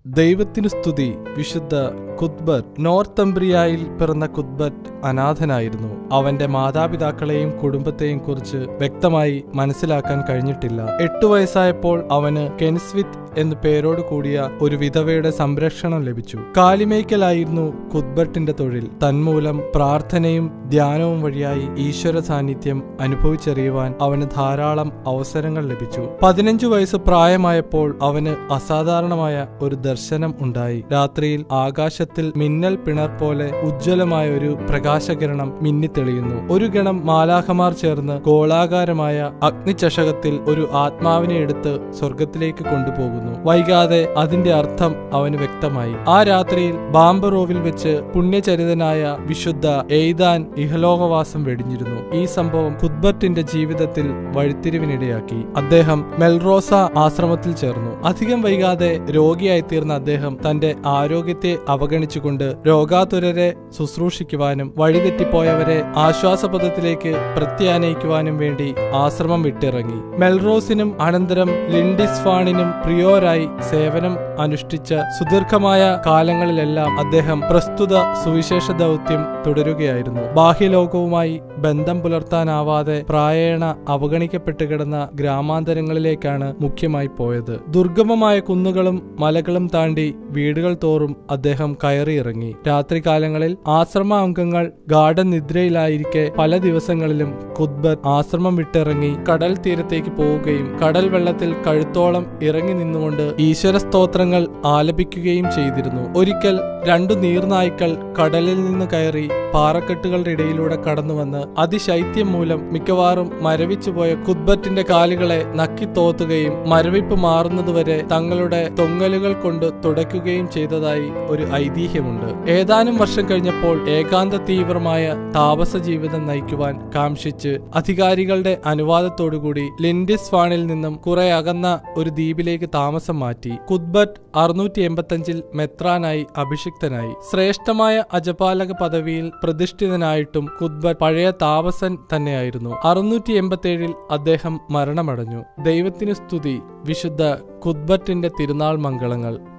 ദൈവത്തിനു സ്തുതി വിശുദ്ധ കുത്ബത്ത് നോർത്തംബ്രിയായിൽ പിറന്ന കുത്ബത്ത് അനാഥനായിരുന്നു അവന്റെ മാതാപിതാക്കളെയും കുടുംബത്തെയും കുറിച്ച് വ്യക്തമായി മനസ്സിലാക്കാൻ കഴിഞ്ഞിട്ടില്ല എട്ടു വയസ്സായപ്പോൾ അവന് കെൻസ്വിത്ത് എന്നു പേരോട് കൂടിയ ഒരു വിധവയുടെ സംരക്ഷണം ലഭിച്ചു കാലിമേക്കലായിരുന്നു കുത്ബർട്ടിന്റെ തൊഴിൽ തന്മൂലം പ്രാർത്ഥനയും ധ്യാനവും വഴിയായി ഈശ്വര സാന്നിധ്യം അനുഭവിച്ചറിയുവാൻ അവന് ധാരാളം അവസരങ്ങൾ ലഭിച്ചു പതിനഞ്ചു വയസ്സ് പ്രായമായപ്പോൾ അവന് അസാധാരണമായ ഒരു ദർശനം ഉണ്ടായി രാത്രിയിൽ ആകാശത്തിൽ മിന്നൽ പിണർ പോലെ ഉജ്ജ്വലമായ ഒരു പ്രകാശകിരണം മിന്നിത്തെളിയുന്നു ഒരു ഗണം മാലാഖമാർ ചേർന്ന് ഗോളാകാരമായ അഗ്നിചഷകത്തിൽ ഒരു ആത്മാവിനെ എടുത്ത് സ്വർഗത്തിലേക്ക് കൊണ്ടുപോകുന്നു വൈകാതെ അതിന്റെ അർത്ഥം അവന് വ്യക്തമായി ആ രാത്രിയിൽ ബാംബറോവിൽ വെച്ച് പുണ്യചരിതനായ വിശുദ്ധ എയ്താൻ ഇഹലോകവാസം വെടിഞ്ഞിരുന്നു ഈ സംഭവം കുദ്ബർട്ടിന്റെ ജീവിതത്തിൽ വഴിത്തിരിവിനിടയാക്കി അദ്ദേഹം മെൽറോസ ആശ്രമത്തിൽ ചേർന്നു അധികം വൈകാതെ രോഗിയായിത്തീർന്ന അദ്ദേഹം തന്റെ ആരോഗ്യത്തെ അവഗണിച്ചുകൊണ്ട് രോഗാതുരരെ ശുശ്രൂഷിക്കുവാനും വഴിതെറ്റിപ്പോയവരെ ആശ്വാസപദത്തിലേക്ക് പ്രത്യാനയിക്കുവാനും വേണ്ടി ആശ്രമം വിട്ടിറങ്ങി മെൽറോസിനും അനന്തരം ലിൻഡിസ്ഫാണിനും പ്രിയോരായി സേവനം അനുഷ്ഠിച്ച സുദീർഘമായ കാലങ്ങളിലെല്ലാം അദ്ദേഹം പ്രസ്തുത സുവിശേഷ ദൗത്യം തുടരുകയായിരുന്നു ബാഹ്യലോകവുമായി ബന്ധം പുലർത്താനാവാതെ പ്രായേണ അവഗണിക്കപ്പെട്ടു കിടന്ന ഗ്രാമാന്തരങ്ങളിലേക്കാണ് മുഖ്യമായി പോയത് ദുർഗമമായ കുന്നുകളും മലകളും താണ്ടി വീടുകൾ തോറും അദ്ദേഹം കയറിയിറങ്ങി രാത്രികാലങ്ങളിൽ ആശ്രമ അംഗങ്ങൾ ഗാർഡൻ നിദ്രയിലായിരിക്കെ പല ദിവസങ്ങളിലും കുദ്ബത്ത് ആശ്രമം വിട്ടിറങ്ങി കടൽ തീരത്തേക്ക് പോവുകയും കടൽ വെള്ളത്തിൽ കഴുത്തോളം ഇറങ്ങി നിന്നുകൊണ്ട് ഈശ്വര സ്തോത്രങ്ങൾ ആലപിക്കുകയും ചെയ്തിരുന്നു ഒരിക്കൽ രണ്ടു നീർനായ്ക്കൾ കടലിൽ നിന്ന് കയറി പാറക്കെട്ടുകളുടെ ഇടയിലൂടെ കടന്നുവന്ന് അതിശൈത്യം മൂലം മിക്കവാറും മരവിച്ചുപോയ കുദ്ബറ്റിന്റെ കാലുകളെ നക്കി തോത്തുകയും മരവിപ്പ് മാറുന്നതുവരെ തങ്ങളുടെ തൊങ്ങലുകൾ കൊണ്ട് തുടയ്ക്കുകയും ചെയ്തതായി ഒരു ഐതിഹ്യമുണ്ട് ഏതാനും വർഷം കഴിഞ്ഞപ്പോൾ ഏകാന്ത തീവ്രമായ താപസ ജീവിതം നയിക്കുവാൻ കാംക്ഷിച്ച് അധികാരികളുടെ അനുവാദത്തോടുകൂടി ലിൻഡിസ് ഫാണിൽ നിന്നും കുറെ അകന്ന ഒരു ദ്വീപിലേക്ക് താമസം മാറ്റി കുദ്ബറ്റ് അറുന്നൂറ്റി എൺപത്തഞ്ചിൽ മെത്രാനായി അഭിഷിക്തനായി ശ്രേഷ്ഠമായ അജപാലക പദവിയിൽ പ്രതിഷ്ഠിതനായിട്ടും കുദ്ബറ്റ് പഴയ താപസൻ തന്നെയായിരുന്നു അറുന്നൂറ്റി എൺപത്തിയേഴിൽ അദ്ദേഹം മരണമടഞ്ഞു ദൈവത്തിന് സ്തുതി വിശുദ്ധ കുദ്ബറ്റിന്റെ തിരുനാൾ മംഗളങ്ങൾ